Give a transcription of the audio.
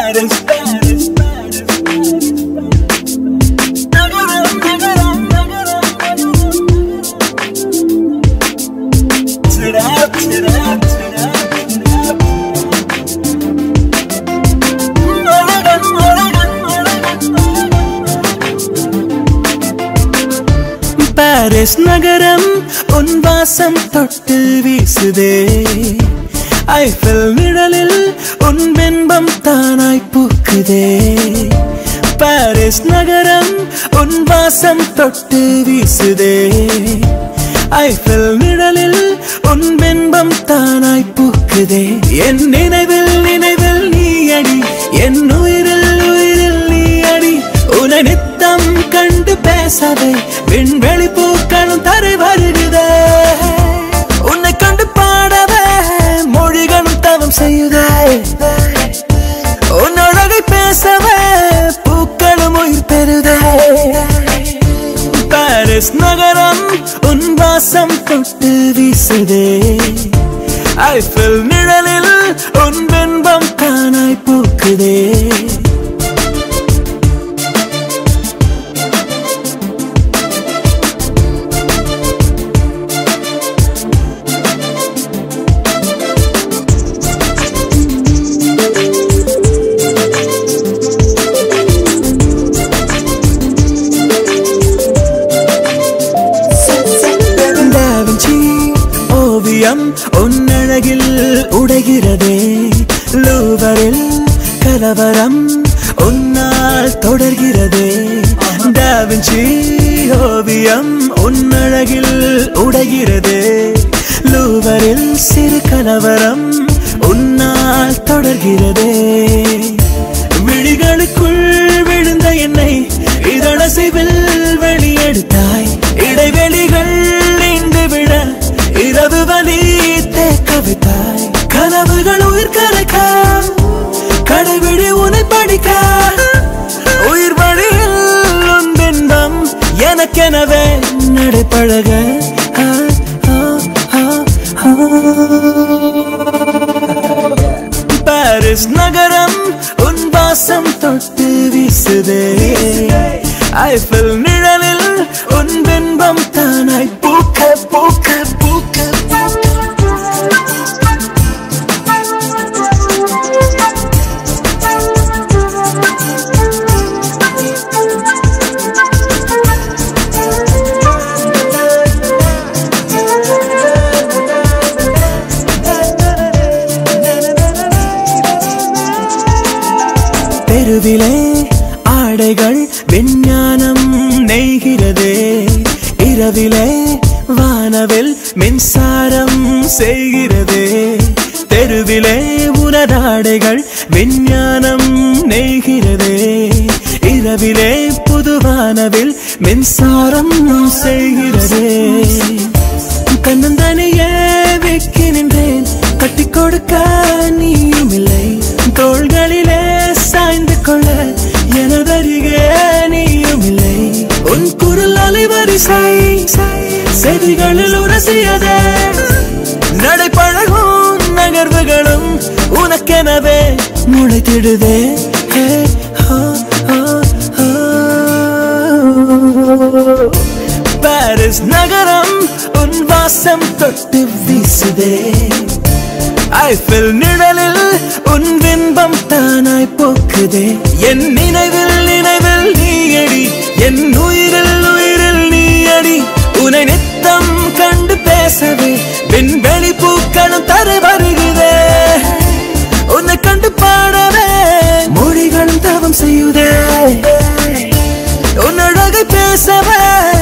Paris, Paris, Paris, Paris. நகரம், நகரம், நகரம், நகரம். Tirap, tirap, tirap, tirap. உலகம், உலகம், உலகம், உலகம். பாரிஸ் நகரம் உன் வாசம் தொட்டு வீசுதே ஐஃபில் நிழலில் உன் பின்பம் தானாய் பூக்குதே பாரிஸ் நகரம் உன் வாசம் தொட்டு வீசுதே ஐஃபில் நிழலில் உன் பின்பம் தானாய் பூக்குதே என் நினைவில் நினைவில் நீ அடி என் உயிரில் உயிரில் நீ அடி உன்னை நித்தம் கண்டு பேசவே விண்வெளி பூக்களும் தரை வருகுதே உன்னை கண்டு பாடவே மொழிகளும் தவம் செய்யுதே உன் அழகை பேசவே பூக்களும் உயிர் பெறுதே பாரிஸ் நகரம் உன் வாசம் தொட்டு வீசுதே ஐஃபில் நிழலில் உன் பின்பம் தானாய் பூக்குதே டாவின்சி ஓவியம் உன்னழகில் உடைகிறதே லூவரில் கலவரம் உன்னால் தொடர்கிறதே டாவின்சி ஓவியம் உன்னழகில் உடைகிறதே லூவரில் சிறு கலவரம் உன்னால் தொடர்கிறதே விழிகளுக்குள் விழுந்த என்னை இதழசைவில் வெளியெடுத்தாய் இடைவெளிகள் நீண்டு விட இரவு வலி தேக்க வைத்தாய் கனவுகள் உயிர் கரைக்க கடைவிழி உனை படிக்க உயிர் வழியில் உன் பின்பம் எனக்கெனவே நடைப்பழக ஆ, ஆ, ஆ, ஆ. பாரிஸ் நகரம் உன் வாசம் தொட்டு வீசுதே ஐஃபில் நிழலில் உன் பின்பம் தானாய் பூக்க பூக்க பூக்க தெருவிலே ஆடைகள் விஞ்ஞானம் நெய்கிறதே இரவிலே வானவில் மின்சாரம் செய்கிறதே தெருவிலே உனதாடைகள் விஞ்ஞானம் நெய்கிறதே இரவிலே புது வானவில் மின்சாரம் செய்கிறதே கண்ணந்தனியே வெக்கி நின்றேன் கட்டி கொடுக்க நீயும் இல்லை தோள்களிலே சாய்ந்து கொள்ள எனதருகே நீயும் இல்லை உன் குரல் அலைவரிசை செவிகளில் உரசியதே நடைப்பழகும் நகர்வுகளும் உனக்கெனவே முளைத்திடுதே ஹே, ஹோ, ஹோ, ஹோ. பாரிஸ் நகரம் உன் வாசம் தொட்டு வீசுதே ஐஃபில் நிழலில் உன் பின்பம் தானாய் போக்குதே என் நினைவில் நினைவில் நீ அடி என் உயிரில் உயிரில் நீ அடி உன்னை நித்தம் கண்டு பேசவே விண்வெளி பூக்களும் தரை வருகிறதே உன்னை கண்டு பாடவே மொழிகளும் தவம் செய்யுதே உன் அழகை பேசவே